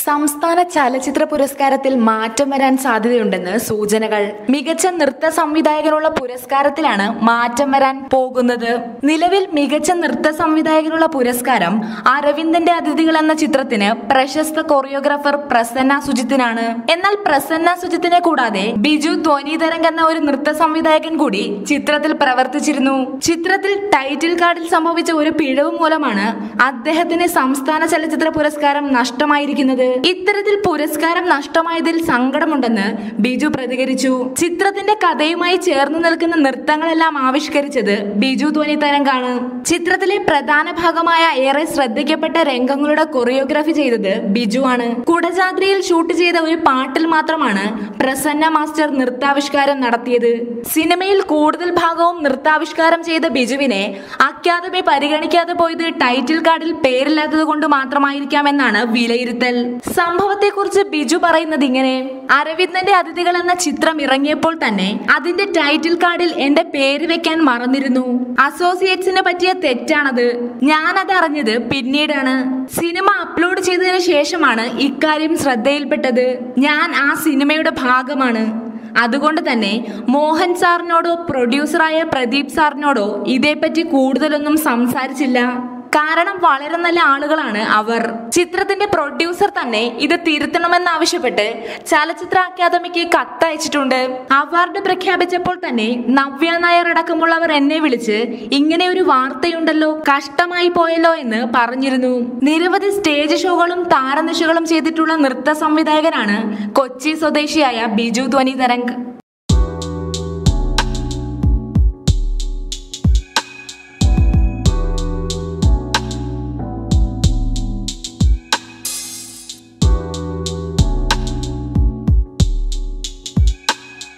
സംസ്ഥാന ചലച്ചിത്ര പുരസ്കാരത്തിൽ മാറ്റം വരാൻ സാധ്യതയുണ്ടെന്ന് സൂചനകൾ മികച്ച നൃത്ത സംവിധായകനുള്ള പുരസ്കാരത്തിലാണ് മാറ്റം വരാൻ പോകുന്നത് നിലവിൽ മികച്ച നൃത്ത സംവിധായകനുള്ള പുരസ്കാരം അരവിന്ദന്റെ അതിഥികൾ എന്ന ചിത്രത്തിന് പ്രശസ്ത കൊറിയോഗ്രാഫർ പ്രസന്ന സുജിത്തിനാണ് എന്നാൽ പ്രസന്ന സുജിത്തിനെ കൂടാതെ ബിജു ധ്വനിതരംഗ് എന്ന ഒരു നൃത്ത സംവിധായകൻ കൂടി ചിത്രത്തിൽ പ്രവർത്തിച്ചിരുന്നു ചിത്രത്തിൽ ടൈറ്റിൽ കാർഡിൽ സംഭവിച്ച ഒരു പിഴവ് മൂലമാണ് അദ്ദേഹത്തിന് സംസ്ഥാന ചലച്ചിത്ര പുരസ്കാരം നഷ്ടമായിരിക്കുന്നത് ഇത്തരത്തിൽ പുരസ്കാരം നഷ്ടമായതിൽ സങ്കടമുണ്ടെന്ന് ബിജു പ്രതികരിച്ചു ചിത്രത്തിന്റെ കഥയുമായി ചേർന്ന് നിൽക്കുന്ന നൃത്തങ്ങളെല്ലാം ആവിഷ്കരിച്ചത് ബിജു ധ്വനി തരംഗാണ് ചിത്രത്തിലെ പ്രധാന ഭാഗമായ ഏറെ ശ്രദ്ധിക്കപ്പെട്ട രംഗങ്ങളുടെ കൊറിയോഗ്രാഫി ചെയ്തത് ബിജു ആണ് കുടജാദ്രിയിൽ ഷൂട്ട് ചെയ്ത ഒരു പാട്ടിൽ മാത്രമാണ് പ്രസന്ന മാസ്റ്റർ നൃത്താവിഷ്കാരം നടത്തിയത് സിനിമയിൽ കൂടുതൽ ഭാഗവും നൃത്താവിഷ്കാരം ചെയ്ത ബിജുവിനെ അക്കാദമി പരിഗണിക്കാതെ പോയത് ടൈറ്റിൽ കാർഡിൽ പേരില്ലാത്തത് കൊണ്ട് മാത്രമായിരിക്കാമെന്നാണ് വിലയിരുത്തൽ സംഭവത്തെക്കുറിച്ച് ബിജു പറയുന്നത് ഇങ്ങനെ അരവിന്ദന്റെ അതിഥികൾ എന്ന ചിത്രം ഇറങ്ങിയപ്പോൾ തന്നെ അതിന്റെ ടൈറ്റിൽ കാർഡിൽ എന്റെ പേര് വെക്കാൻ മറന്നിരുന്നു അസോസിയേറ്റ്സിനെ പറ്റിയ തെറ്റാണത് ഞാനത് അറിഞ്ഞത് പിന്നീടാണ് സിനിമ അപ്ലോഡ് ചെയ്തതിനു ശേഷമാണ് ഇക്കാര്യം ശ്രദ്ധയിൽപ്പെട്ടത് ഞാൻ ആ സിനിമയുടെ ഭാഗമാണ് അതുകൊണ്ട് തന്നെ മോഹൻ സാറിനോടോ പ്രൊഡ്യൂസറായ പ്രദീപ് സാറിനോടോ ഇതേപ്പറ്റി കൂടുതലൊന്നും സംസാരിച്ചില്ല കാരണം വളരെ നല്ല ആളുകളാണ് അവർ ചിത്രത്തിന്റെ പ്രൊഡ്യൂസർ തന്നെ ഇത് തിരുത്തണമെന്നാവശ്യപ്പെട്ട് ചലച്ചിത്ര അക്കാദമിക്ക് കത്തയച്ചിട്ടുണ്ട് അവാർഡ് പ്രഖ്യാപിച്ചപ്പോൾ തന്നെ നവ്യ നായർ അടക്കമുള്ളവർ എന്നെ വിളിച്ച് ഇങ്ങനെ ഒരു വാർത്തയുണ്ടല്ലോ കഷ്ടമായി പോയല്ലോ എന്ന് പറഞ്ഞിരുന്നു നിരവധി സ്റ്റേജ് ഷോകളും താരനിശകളും ചെയ്തിട്ടുള്ള നൃത്ത സംവിധായകനാണ് കൊച്ചി സ്വദേശിയായ ബിജു ധ്വനി തരംഗ്